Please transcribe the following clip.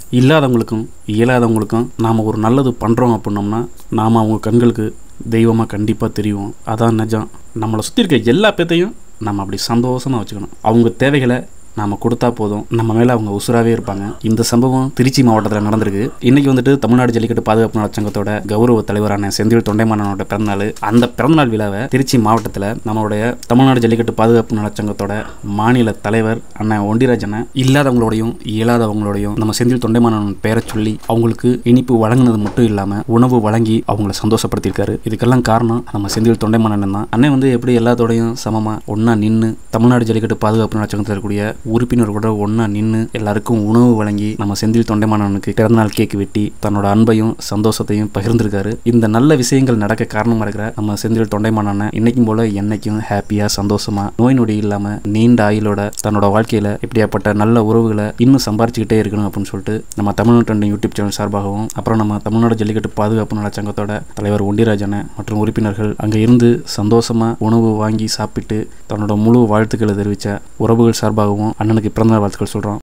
இல்லாதவங்களுக்கும் இயலாதவங்களுக்கும் நாம் ஒரு நல்லது பண்ணுறோம் அப்படின்னோம்னா நாம் அவங்க கண்களுக்கு தெய்வமாக கண்டிப்பாக தெரியும் அதான் நிஜம் நம்மளை சுற்றி இருக்க எல்லா பேத்தையும் நம்ம அப்படி சந்தோஷமாக வச்சுக்கணும் அவங்க தேவைகளை நாம் கொடுத்தா போதும் நம்ம மேலே அவங்க உசுராகவே இருப்பாங்க இந்த சம்பவம் திருச்சி மாவட்டத்தில் நடந்திருக்கு இன்னைக்கு வந்துட்டு தமிழ்நாடு ஜல்லிக்கட்டு பாதுகாப்பு நல சங்கத்தோட கௌரவ தலைவரான செந்தில் தொண்டைமானனோட பிறந்தநாள் அந்த பிறந்தநாள் விழாவை திருச்சி மாவட்டத்தில் நம்மளுடைய தமிழ்நாடு ஜல்லிக்கட்டு பாதுகாப்பு நல சங்கத்தோட மாநில தலைவர் அண்ணன் ஒண்டிராஜனை இல்லாதவங்களோடையும் இயலாதவங்களோடையும் நம்ம செந்தில் தொண்டைமானன் பேரை சொல்லி அவங்களுக்கு இனிப்பு வழங்கினது மட்டும் இல்லாமல் உணவு வழங்கி அவங்கள சந்தோஷப்படுத்தியிருக்காரு இதுக்கெல்லாம் காரணம் நம்ம செந்தில் தொண்டைமானன் தான் அண்ணன் வந்து எப்படி எல்லாத்தோடையும் சமமாக ஒன்றா நின்று தமிழ்நாடு ஜல்லிக்கட்டு பாதுகாப்பு நல சங்கத்தில் இருக்கக்கூடிய உறுப்பினர்களோட ஒன்றா நின்று எல்லாருக்கும் உணவு வழங்கி நம்ம செந்தில் தொண்டைமானனுக்கு பிறந்தநாள் கேக் வெட்டி தன்னோட அன்பையும் சந்தோஷத்தையும் பகிர்ந்திருக்காரு இந்த நல்ல விஷயங்கள் நடக்க காரணமாக இருக்கிற நம்ம செந்தில் தொண்டைமானனை இன்னைக்கும் போல என்னைக்கும் ஹாப்பியாக சந்தோஷமாக நோய் நொடி இல்லாமல் நீண்ட ஆயுளோட தன்னோட வாழ்க்கையில் இப்படியாப்பட்ட நல்ல உறவுகளை இன்னும் சம்பாரிச்சுக்கிட்டே இருக்கணும் அப்படின்னு சொல்லிட்டு நம்ம தமிழ்நாட்டு ரெண்டு யூடியூப் சேனல் சார்பாகவும் அப்புறம் நம்ம தமிழ்நாடு ஜல்லிக்கட்டு பாதுகாப்பு நல சங்கத்தோட தலைவர் ஒண்டிராஜனை மற்றும் உறுப்பினர்கள் அங்கே இருந்து சந்தோஷமாக உணவு வாங்கி சாப்பிட்டு தன்னோட முழு வாழ்த்துக்களை தெரிவித்த உறவுகள் சார்பாகவும் அண்ணனுக்கு பிறந்தநாள் வாழ்த்துக்கள் சொல்கிறோம்